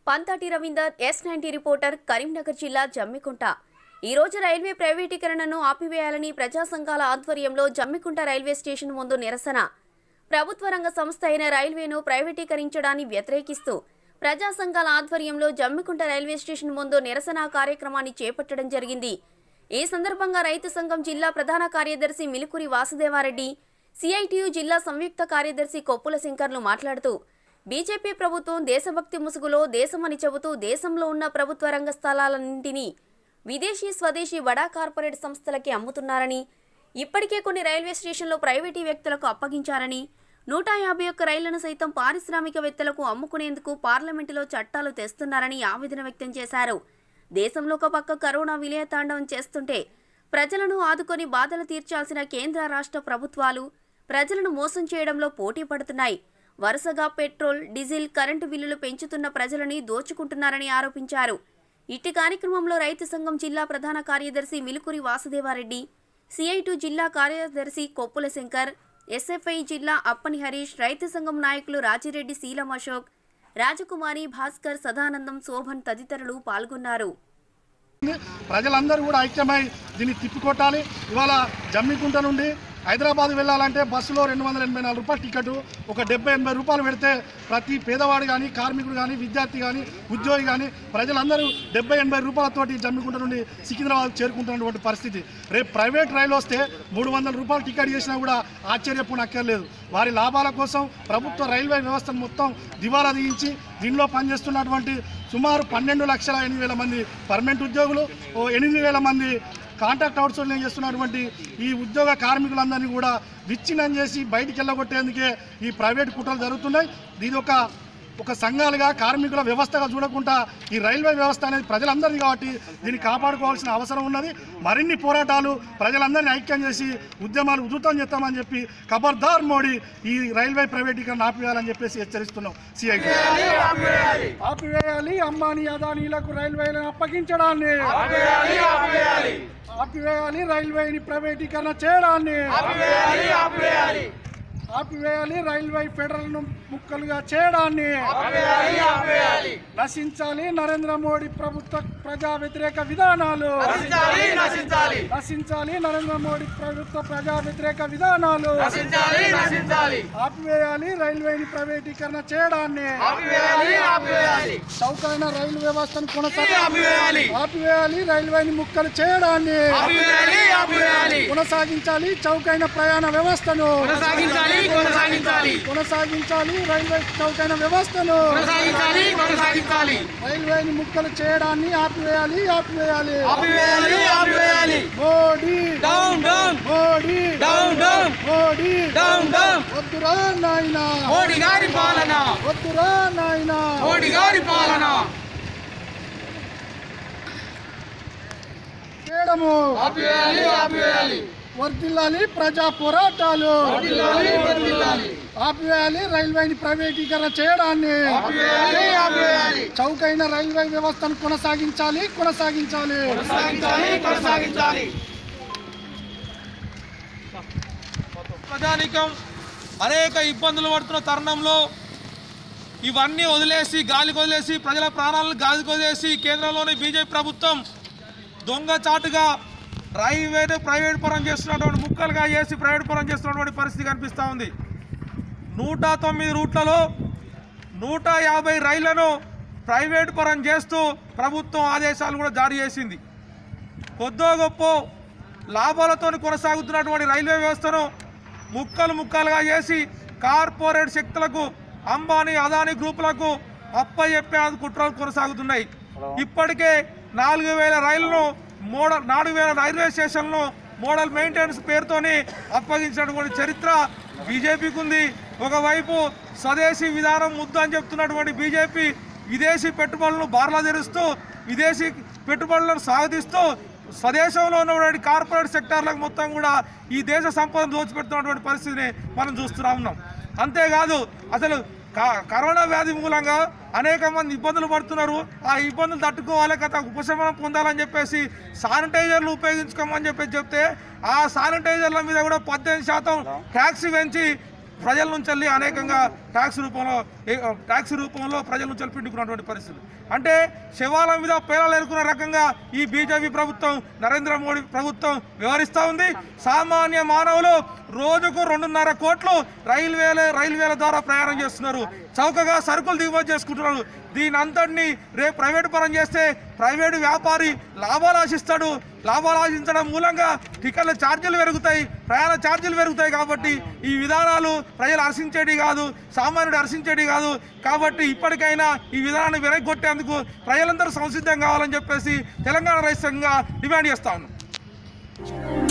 పంతాటి Ravinder S ninety reporter Karimnagar జిల్లా జమ్మికుంట ఈ రోజు రైల్వే ప్రైవేటీకరణను ఆపివేయాలని ప్రజా సంఘాల ఆధ్వర్యంలో జమ్మికుంట రైల్వే స్టేషన్ ముందు నిరసన ప్రభుత్వ రంగ సంస్థ అయిన రైల్వేను ప్రైవేటీకరించడాన్ని వ్యతిరేకిస్తూ ప్రజా సంఘాల ఆధ్వర్యంలో జమ్మికుంట రైల్వే స్టేషన్ ముందు నిరసన కార్యక్రమాన్ని చేపట్టడం జరిగింది ఈ సందర్భంగా రైతు సంఘం జిల్లా ప్రధాన కార్యదర్శి మిలుకురి వాసుదేవారెడ్డి సిఐటియు జిల్లా సంయుక్త కార్యదర్శి కొప్పుల శంకర్లు మాట్లాడుతూ బీజేపీ ప్రభుత్వం దేశభక్తి ముసుగులో దేశమని చెబుతూ దేశంలో ఉన్న ప్రభుత్వ రంగ స్థలాలన్నింటినీ విదేశీ స్వదేశీ బడా కార్పొరేట్ సంస్థలకి అమ్ముతున్నారని ఇప్పటికే కొన్ని రైల్వే స్టేషన్లు ప్రైవేటీ వ్యక్తులకు అప్పగించారని నూట యాభై ఒక్క రైళ్లను సైతం పారిశ్రామికవేత్తలకు అమ్ముకునేందుకు పార్లమెంటులో చట్టాలు తెస్తున్నారని ఆవేదన వ్యక్తం చేశారు దేశంలో ఒక పక్క కరోనా విలయతాండవం చేస్తుంటే ప్రజలను ఆదుకొని బాధలు తీర్చాల్సిన కేంద్ర రాష్ట్ర ప్రభుత్వాలు ప్రజలను మోసం చేయడంలో పోటీ పడుతున్నాయి వరుసగా పెట్రోల్ డీజిల్ కరెంటు బిల్లులు పెంచుతున్న ప్రజలని దోచుకుంటున్నారని ఆరోపించారు ఇట్టి కార్యక్రమంలో రైతు సంఘం జిల్లా ప్రధాన కార్యదర్శి మిలుకురి వాసుదేవారెడ్డి సిఐటు జిల్లా కార్యదర్శి కొప్పుల శంకర్ ఎస్ఎఫ్ఐ జిల్లా అప్పని హరీష్ రైతు సంఘం నాయకులు రాజిరెడ్డి శీలం అశోక్ రాజకుమారి భాస్కర్ సదానందం శోభన్ తదితరులు పాల్గొన్నారు ప్రజలందరూ కూడా ఐక్యమై దీన్ని తిప్పికొట్టాలి ఇవాళ జమ్మికుంట నుండి హైదరాబాద్ వెళ్ళాలంటే బస్సులో రెండు వందల ఎనభై నాలుగు రూపాయలు టికెట్ ఒక డెబ్బై ఎనభై రూపాయలు పెడితే ప్రతి పేదవాడు కానీ కార్మికుడు కానీ విద్యార్థి కానీ ఉద్యోగి కానీ ప్రజలందరూ డెబ్బై ఎనభై రూపాయలతోటి జమ్మికుంట నుండి సికింద్రాబాద్ చేరుకుంటున్నటువంటి పరిస్థితి రేపు ప్రైవేట్ రైలు వస్తే మూడు వందల రూపాయలు టికెట్ చేసినా కూడా ఆశ్చర్యపోనక్కర్లేదు వారి లాభాల కోసం ప్రభుత్వ రైల్వే వ్యవస్థను మొత్తం దివాలా దిగించి దీనిలో పనిచేస్తున్నటువంటి సుమారు పన్నెండు లక్షల ఎనిమిది వేల మంది పర్మనెంట్ ఉద్యోగులు ఓ ఎనిమిది వేల మంది కాంట్రాక్ట్ అవుట్సోర్సింగ్ చేస్తున్నటువంటి ఈ ఉద్యోగ కార్మికులందరినీ కూడా విచ్ఛిన్నం చేసి బయటికి వెళ్ళగొట్టేందుకే ఈ ప్రైవేట్ కుట్రలు జరుగుతున్నాయి దీని ఒక ఒక సంఘాలుగా కార్మికుల వ్యవస్థగా చూడకుండా ఈ రైల్వే వ్యవస్థ అనేది ప్రజలందరిది కాబట్టి దీన్ని కాపాడుకోవాల్సిన అవసరం ఉన్నది మరిన్ని పోరాటాలు ప్రజలందరినీ ఐక్యం చేసి ఉద్యమాలు ఉధృతం చేస్తామని చెప్పి ఖబర్దార్ మోడీ ఈ రైల్వే ప్రైవేటీకరణ ఆపివేయాలని చెప్పేసి హెచ్చరిస్తున్నాం సిఐటి ఆపివేయాలి అంబానీ అదానీలకు రైల్వేలను అప్పగించడాన్ని ఆపివేయాలి రైల్వేని ప్రైవేటీకరణ చేయడాన్ని ఆపివేయాలి రైల్వే ఫెడరల్ ను ముక్కలుగా చేయడాన్ని నశించాలి నరేంద్ర మోడీ ప్రభుత్వ ప్రజా వ్యతిరేక విధానాలు నశించాలి నరేంద్ర మోడీ ప్రభుత్వ ప్రజా వ్యతిరేక విధానాలు ఆపివేయాలి రైల్వేని ప్రైవేటీకరణ చేయడాన్ని చౌకైన రైలు వ్యవస్థను కొనసాగాలి ఆపివేయాలి రైల్వేని ముక్కలు చేయడాన్ని కొనసాగించాలి చౌకైన ప్రయాణ వ్యవస్థను కొనసాగించాలి కొనసాగించాలి కొనసాగించాలి రైల్వే చౌకైన వ్యవస్థను కొనసాగించాలి కొనసాగించాలి రైల్వేని ముక్కలు చేయడాన్ని ఆపివేయాలి ఆపివేయాలి ఆపివేయాలి ఆపివేయాలి Modi down down Modi down down Modi down down వద్దురా నాయనా మోడీ గారి పాలన వద్దురా నాయనా మోడీ గారి పాలన చేయడము ఆపివేయాలి ఆపివేయాలి వర్దిల్లాలి ప్రజా పోరాటాలు ఆపివేయాలి రైల్వేని ప్రైవేటీకరణ చేయడాన్ని ఆపివేయాలి ఆపివేయాలి చౌకైన రైల్వే వ్యవస్థను కొనసాగించాలి కొనసాగించాలి కొనసాగించాలి కొనసాగించాలి ప్రజానికం అనేక ఇబ్బందులు పడుతున్న తరుణంలో ఇవన్నీ వదిలేసి గాలికి వదిలేసి ప్రజల ప్రాణాలను గాలికి వదిలేసి కేంద్రంలోని బీజేపీ ప్రభుత్వం దొంగచాటుగా రైల్వేను ప్రైవేట్ పరం చేస్తున్నటువంటి ముక్కలుగా చేసి ప్రైవేట్ పరం చేస్తున్నటువంటి పరిస్థితి కనిపిస్తూ ఉంది నూట తొమ్మిది రూట్లలో నూట యాభై రైళ్లను ప్రైవేట్ పరం చేస్తూ ప్రభుత్వం ఆదేశాలు కూడా జారీ చేసింది కొద్దో గొప్ప లాభాలతో కొనసాగుతున్నటువంటి రైల్వే వ్యవస్థను ముక్కలు ముక్కలుగా చేసి కార్పొరేట్ శక్తులకు అంబానీ అదానీ గ్రూపులకు అప్పచెప్పే కుట్రలు కొనసాగుతున్నాయి ఇప్పటికే నాలుగు వేల రైళ్లను మోడల్ నాలుగు వేల రైల్వే స్టేషన్లను మోడల్ మెయింటెనెన్స్ పేరుతోని అప్పగించినటువంటి చరిత్ర బీజేపీకి ఉంది ఒకవైపు స్వదేశీ విధానం ముద్దు అని చెప్తున్నటువంటి బీజేపీ విదేశీ పెట్టుబడులను బార్లా తెరుస్తూ విదేశీ పెట్టుబడులను సాగదీస్తూ స్వదేశంలో ఉన్నటువంటి కార్పొరేట్ సెక్టార్లకు మొత్తం కూడా ఈ దేశ సంపదను దోచిపెడుతున్నటువంటి పరిస్థితిని మనం చూస్తూ ఉన్నాం అంతేకాదు అసలు క- కరోనా వ్యాధి మూలంగా అనేక మంది ఇబ్బందులు పడుతున్నారు ఆ ఇబ్బందులు తట్టుకోవాలి కదా ఉపశమనం పొందాలని చెప్పేసి శానిటైజర్లు ఉపయోగించుకోమని చెప్పేసి చెప్తే ఆ శానిటైజర్ల మీద కూడా పద్దెనిమిది శాతం ట్యాక్స్ పెంచి ప్రజల నుంచి వెళ్ళి అనేకంగా ట్యాక్స్ రూపంలో ఏ- ట్యాక్స్ రూపంలో ప్రజల నుంచి పిండుకున్నటువంటి పరిస్థితి అంటే శవాల మీద పేరాలు ఎరుకున్న రకంగా ఈ బీజేపీ ప్రభుత్వం నరేంద్ర మోడీ ప్రభుత్వం వ్యవహరిస్తూ ఉంది సామాన్య మానవులు రోజుకు రెండున్నర కోట్లు రైల్వేల రైల్వేల ద్వారా ప్రయాణం చేస్తున్నారు చౌకగా సరుకులు దిగుమతి చేసుకుంటున్నారు దీని అంతటిని రేపు ప్రైవేటు పరం చేస్తే ప్రైవేటు వ్యాపారి లాభాలు ఆశిస్తాడు లాభాలు ఆశించడం మూలంగా టికెట్ల ఛార్జీలు పెరుగుతాయి ప్రయాణ ఛార్జీలు పెరుగుతాయి కాబట్టి ఈ విధానాలు ప్రజలు హర్షించేటి కాదు సామాన్యుడు హర్షించేటి కాదు కాబట్టి ఇప్పటికైనా ఈ విధానాన్ని వెనక్కొట్టేందుకు ప్రజలందరూ సంసిద్ధం కావాలని చెప్పేసి తెలంగాణ రైతు సంఘంగా డిమాండ్ చేస్తా ఉన్నాం